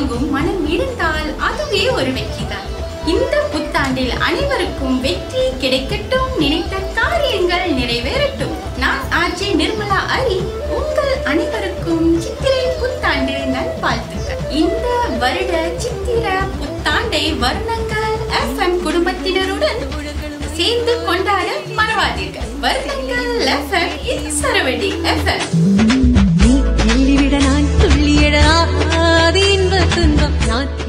வாங்கும் மனம் இருந்தால் அதுவே ஒரு வெற்றிதான் இந்த புத்தாண்டில் அனைவருக்கும் வெற்றி கிடைக்கட்டும் நினைத்த காரியங்கள் நிறைவேறட்டும் நான் ஆர்ஜே நிர்மலா அரி உங்கள் அனைவருக்கும் சித்திரை புத்தாண்டு நல்வாழ்த்துக்கள் இந்த வருட சித்திர புத்தாண்டை வருணங்கள் எஃப்எம் குடும்பத்தினருடன் சேர்ந்து கொண்டாட மறவாதீர்கள் வருணங்கள் எஃப்எம் இது சரவடி எஃப்எம் நீ தள்ளிவிட நான் துள்ளியட ஆதி இன்ப துன்பம் நான்